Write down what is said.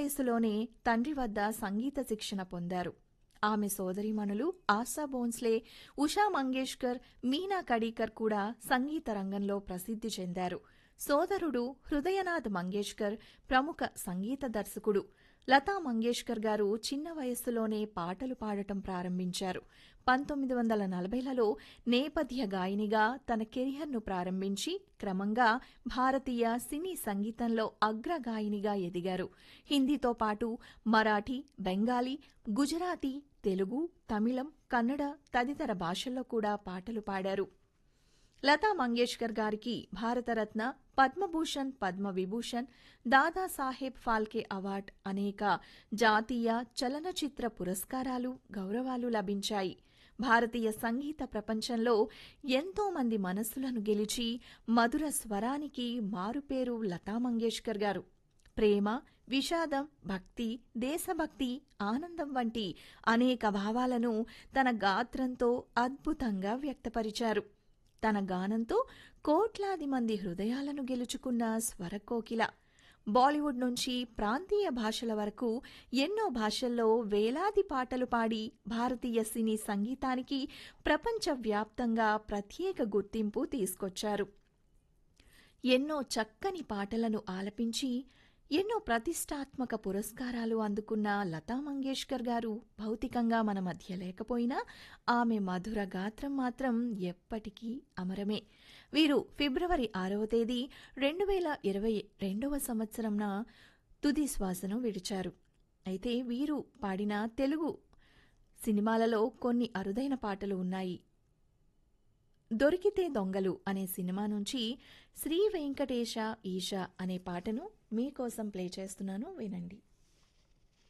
వయసులోనే తండ్రి వద్ద సంగీత శిక్షణ పొందారు ఆమె సోదరీమణులు ఆశా భోన్స్లే ఉషా మంగేష్కర్ మీనా కడీకర్ కూడా సంగీత రంగంలో ప్రసిద్ధి చెందారు సోదరుడు హృదయనాథ్ మంగేష్కర్ ప్రముఖ సంగీత దర్శకుడు లతా మంగేష్కర్ గారు చిన్న వయస్సులోనే పాటలు పాడటం ప్రారంభించారు పంతొమ్మిది వందల నలభైలలో నేపథ్య గాయనిగా తన కెరియర్ను ప్రారంభించి క్రమంగా భారతీయ సినీ సంగీతంలో అగ్రగాయనిగా ఎదిగారు హిందీతో పాటు మరాఠీ బెంగాలీ గుజరాతీ తెలుగు తమిళం కన్నడ తదితర భాషల్లో కూడా పాటలు పాడారు లతా మంగేష్కర్ గారికి భారతరత్న పద్మభూషణ్ పద్మవిభూషణ్ దాదాసాహెబ్ ఫాల్కే అవార్డ్ అనేక జాతీయ చలనచిత్ర పురస్కారాలు గౌరవాలు లభించాయి భారతీయ సంగీత ప్రపంచంలో ఎంతో మంది మనస్సులను గెలిచి మధుర స్వరానికి మారుపేరు లతా మంగేష్కర్ గారు ప్రేమ విషాదం భక్తి దేశభక్తి ఆనందం వంటి అనేక భావాలను తన గాత్రంతో అద్భుతంగా వ్యక్తపరిచారు తన గానంతో కోట్లాది మంది హృదయాలను గెలుచుకున్న స్వరకోకిల బాలీవుడ్ నుంచి ప్రాంతీయ భాషల వరకు ఎన్నో భాషల్లో వేలాది పాటలు పాడి భారతీయ సినీ సంగీతానికి ప్రపంచవ్యాప్తంగా ప్రత్యేక గుర్తింపు తీసుకొచ్చారు ఎన్నో చక్కని పాటలను ఆలపించి ఎన్నో ప్రతిష్టాత్మక పురస్కారాలు అందుకున్న లతా మంగేష్కర్ గారు భౌతికంగా మన మధ్య లేకపోయినా ఆమె మధుర గాత్రం మాత్రం ఎప్పటికీ అమరమే వీరు ఫిబ్రవరి ఆరవ తేదీ రెండు వేల ఇరవై రెండవ సంవత్సరంన తుది శ్వాసను విడిచారు అయితే వీరు పాడిన తెలుగు సినిమాలలో కొన్ని అరుదైన పాటలు ఉన్నాయి దొరికితే దొంగలు అనే సినిమా నుంచి శ్రీ వెంకటేశ ఈశ అనే పాటను మీకోసం ప్లే చేస్తున్నాను వినండి